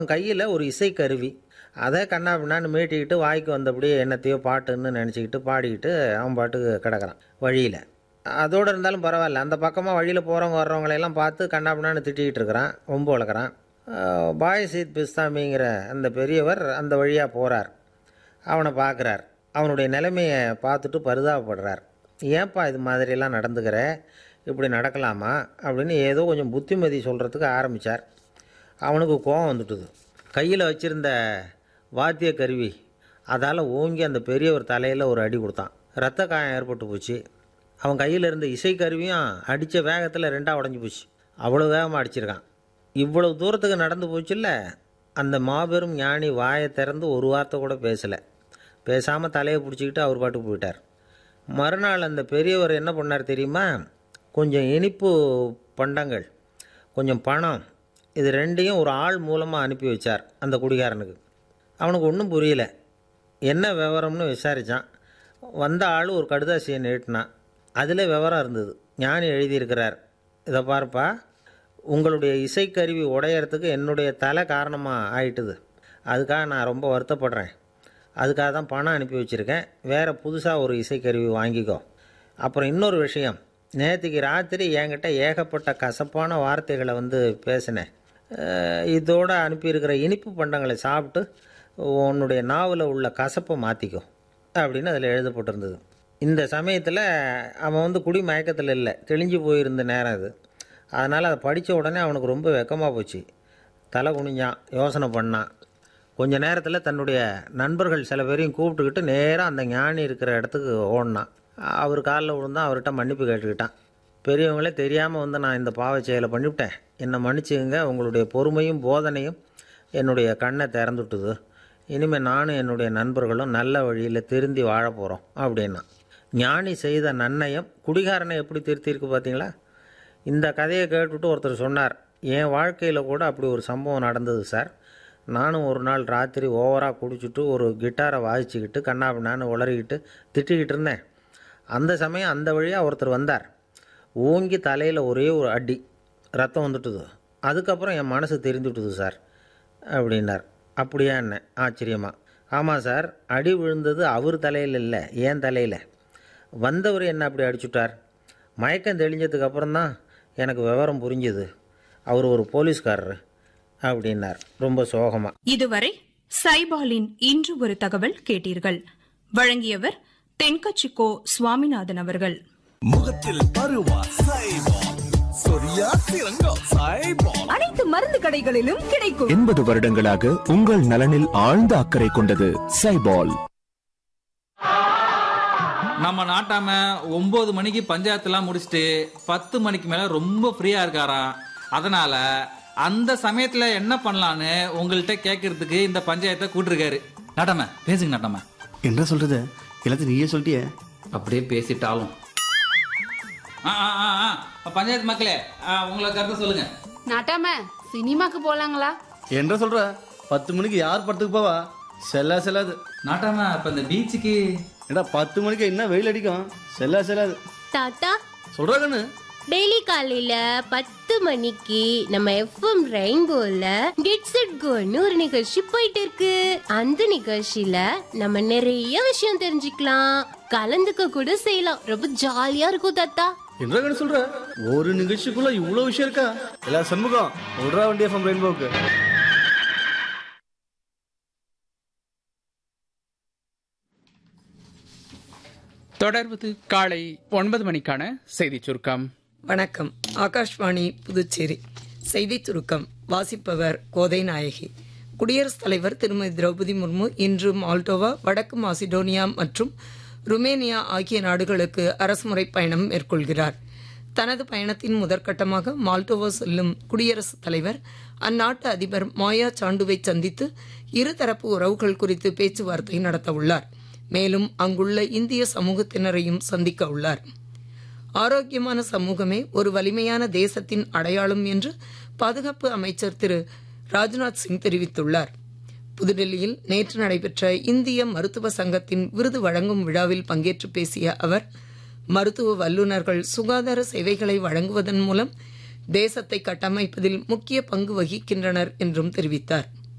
கையில் ஒரு இசைக்கருவி அதை கண்ணா பின்னான்னு மீட்டிக்கிட்டு வாய்க்கு வந்தபடியே என்னத்தையோ பாட்டுன்னு நினச்சிக்கிட்டு பாடிக்கிட்டு அவன் பாட்டுக்கு கிடக்குறான் வழியில் அதோடு இருந்தாலும் பரவாயில்ல அந்த பக்கமாக வழியில் போகிறவங்க வர்றவங்களையெல்லாம் பார்த்து கண்ணா பின்னான்னு திட்டிக்கிட்டு இருக்கிறான் ரொம்ப வளர்க்குறான் பாய் சீத் பிஸ்தாமிங்கிற அந்த பெரியவர் அந்த வழியாக போகிறார் அவனை பார்க்குறார் அவனுடைய நிலைமையை பார்த்துட்டு பரிதாபப்படுறார் ஏன்பா இது மாதிரியெல்லாம் நடந்துக்கிற இப்படி நடக்கலாமா அப்படின்னு ஏதோ கொஞ்சம் புத்திமதி சொல்கிறதுக்கு ஆரம்பித்தார் அவனுக்கு கோபம் வந்துட்டுது கையில் வச்சுருந்த வாத்திய கருவி அதால் ஓங்கி அந்த பெரியவர் தலையில் ஒரு அடி கொடுத்தான் ரத்த காயம் ஏற்பட்டு போச்சு அவன் கையில் இருந்த இசைக்கருவியும் அடித்த வேகத்தில் ரெண்டாக உடஞ்சி போச்சு அவ்வளோ வேகமாக அடிச்சிருக்கான் இவ்வளவு தூரத்துக்கு நடந்து போச்சுல்ல அந்த மாபெரும் ஞானி வாயை திறந்து ஒரு வார்த்தை கூட பேசலை பேசாமல் தலையை பிடிச்சிக்கிட்டு அவர் பாட்டுக்கு போயிட்டார் மறுநாள் அந்த பெரியவர் என்ன பண்ணார் தெரியுமா கொஞ்சம் இனிப்பு பண்டங்கள் கொஞ்சம் பணம் இது ரெண்டையும் ஒரு ஆள் மூலமாக அனுப்பி வச்சார் அந்த குடிகாரனுக்கு அவனுக்கு ஒன்றும் புரியல என்ன விவரம்னு விசாரித்தான் வந்த ஆள் ஒரு கடுதாசியை நீட்டினான் அதில் விவரம் இருந்தது ஞானி எழுதியிருக்கிறார் இதை பாருப்பா உங்களுடைய இசைக்கருவி உடையறதுக்கு என்னுடைய தலை காரணமாக ஆயிட்டுது அதுக்காக நான் ரொம்ப வருத்தப்படுறேன் அதுக்காக தான் பணம் அனுப்பி வச்சுருக்கேன் வேறு புதுசாக ஒரு இசைக்கருவி வாங்கிக்கோ அப்புறம் இன்னொரு விஷயம் நேற்றுக்கு ராத்திரி என்கிட்ட ஏகப்பட்ட கசப்பான வார்த்தைகளை வந்து பேசினேன் அஹ் இதோட அனுப்பியிருக்கிற இனிப்பு பண்டங்களை சாப்பிட்டு உன்னுடைய நாவில் உள்ள கசப்பை மாற்றிக்கோ அப்படின்னு அதில் எழுதப்பட்டிருந்தது இந்த சமயத்தில் அவன் வந்து குடி மயக்கத்தில் இல்லை தெளிஞ்சு போயிருந்த நேரம் அது அதனால் அதை படித்த உடனே அவனுக்கு ரொம்ப வெக்கமாக போச்சு தலை குனிஞ்சான் யோசனை பண்ணான் கொஞ்ச நேரத்தில் தன்னுடைய நண்பர்கள் சில பேரையும் கூப்பிட்டுக்கிட்டு நேராக அந்த ஞானி இருக்கிற இடத்துக்கு ஓடினான் அவர் காலில் விழுந்தான் அவர்கிட்ட மன்னிப்பு கேட்டுக்கிட்டான் பெரியவங்களே தெரியாமல் வந்து நான் இந்த பாவச் செயலை பண்ணிவிட்டேன் என்னை மன்னிச்சுங்க உங்களுடைய பொறுமையும் போதனையும் என்னுடைய கண்ணை திறந்துட்டுது இனிமேல் நானும் என்னுடைய நண்பர்களும் நல்ல வழியில் திருந்தி வாழ போகிறோம் அப்படின்னா ஞானி செய்த நன்னயம் குடிகாரனை எப்படி திருத்தியிருக்கு பார்த்தீங்களா இந்த கதையை கேட்டுவிட்டு ஒருத்தர் சொன்னார் என் வாழ்க்கையில் கூட அப்படி ஒரு சம்பவம் நடந்தது சார் நானும் ஒரு நாள் ராத்திரி ஓவராக குடிச்சிட்டு ஒரு கிட்டாரை வாசிச்சுக்கிட்டு கண்ணாபின்னான்னு உளறிக்கிட்டு திட்டிக்கிட்டு இருந்தேன் அந்த சமயம் அந்த வழியாக ஒருத்தர் வந்தார் ஓங்கி தலையில் ஒரே ஒரு அடி ரத்தம் வந்துட்டுது அதுக்கப்புறம் என் மனசு தெரிந்துட்டுது சார் அப்படின்னார் அப்படியா என்ன ஆச்சரியமா ஆமாம் சார் அடி விழுந்தது அவர் தலையில் இல்லை ஏன் தலையில் வந்தவர் என்ன அப்படி அடிச்சுட்டார் மயக்கம் தெளிஞ்சதுக்கு அப்புறம் தான் எனக்கு விவரம் புரிஞ்சுது அவர் ஒரு போலீஸ்காரரு அப்படின்னார் ரொம்ப சோகமாக இதுவரை சைபாலின் இன்று ஒரு தகவல் கேட்டீர்கள் வழங்கியவர் தென்கச்சிக்கோ சுவாமிநாதன் அவர்கள் முகத்தில் பருவா சைபால் சொரியா சிறங்கோ சைபால் அனைத்து மருந்து கடைகளிலும் கிடைக்கும் எண்பது வருடங்களாக உங்கள் நலனில் ஆழ்ந்த அக்கறை கொண்டது சைபால் நம்ம நாட்டாம ஒன்பது மணிக்கு பஞ்சாயத்துலாம் முடிச்சுட்டு பத்து மணிக்கு மேல ரொம்ப ஃப்ரீயா இருக்காராம் அதனால அந்த சமயத்துல என்ன பண்ணலான்னு உங்கள்கிட்ட கேட்கறதுக்கு இந்த பஞ்சாயத்தை கூட்டிருக்காரு நாட்டாம பேசுங்க நாட்டாம என்ன சொல்றது எல்லாத்தையும் நீயே சொல்லிட்டியே அப்படியே பேசிட்டாலும் ஆ, ஆ, ஆ, ஆ. பஞ்சாயத்து மக்களே ஆ, உங்களை கருத்து சொல்லுங்க நாட்டாம சினிமாக்கு போலாங்களா என்ன சொல்ற பத்து மணிக்கு யார் படத்துக்கு போவா செல்லா செல்லாது நாட்டாம இப்ப இந்த பீச்சுக்கு ஏடா பத்து மணிக்கு என்ன வெயில் அடிக்கும் செல்லா செல்லாது தாத்தா சொல்றா கண்ணு டெய்லி காலையில பத்து மணிக்கு நம்ம எஃப்எம் ரெயின்போல கெட்ஸ் இட் கோன்னு ஒரு நிகழ்ச்சி போயிட்டு இருக்கு அந்த நிகழ்ச்சியில நம்ம நிறைய விஷயம் தெரிஞ்சுக்கலாம் கலந்துக்க கூட செய்யலாம் ரொம்ப ஜாலியா இருக்கும் தாத்தா என்ன கண்ணு சொல்ற ஒரு நிகழ்ச்சிக்குள்ள இவ்வளவு விஷயம் இருக்கா எல்லா சண்முகம் சொல்றா வண்டி எஃப்எம் ரெயின்போக்கு தொடர்வது காலை ஒன்பது மணிக்கான செய்திச் சுருக்கம் வணக்கம் ஆகாஷ்வாணி புதுச்சேரி செய்தி சுருக்கம் வாசிப்பவர் கோதை நாயகி குடியரசுத் தலைவர் திருமதி திரௌபதி முர்மு இன்று மால்டோவா வடக்கு மாசிடோனியா மற்றும் ருமேனியா ஆகிய நாடுகளுக்கு அரசுமுறை பயணம் மேற்கொள்கிறார் தனது பயணத்தின் முதற்கட்டமாக மால்டோவா செல்லும் குடியரசுத் தலைவர் அந்நாட்டு அதிபர் மாயா சாண்டுவை சந்தித்து இருதரப்பு உறவுகள் குறித்து பேச்சுவார்த்தை நடத்தவுள்ளார் மேலும் அங்குள்ள இந்திய சமூகத்தினரையும் சந்திக்க உள்ளார் ஆரோக்கியமான சமூகமே ஒரு வலிமையான தேசத்தின் அடையாளம் என்று பாதுகாப்பு அமைச்சர் திரு ராஜ்நாத் சிங் தெரிவித்துள்ளார் புதுடெல்லியில் நேற்று நடைபெற்ற இந்திய மருத்துவ சங்கத்தின் விருது வழங்கும் விழாவில் பங்கேற்று பேசிய அவர் மருத்துவ வல்லுநர்கள் சுகாதார சேவைகளை வழங்குவதன் மூலம் தேசத்தை கட்டமைப்பதில் முக்கிய பங்கு வகிக்கின்றனர் என்றும் தெரிவித்தார்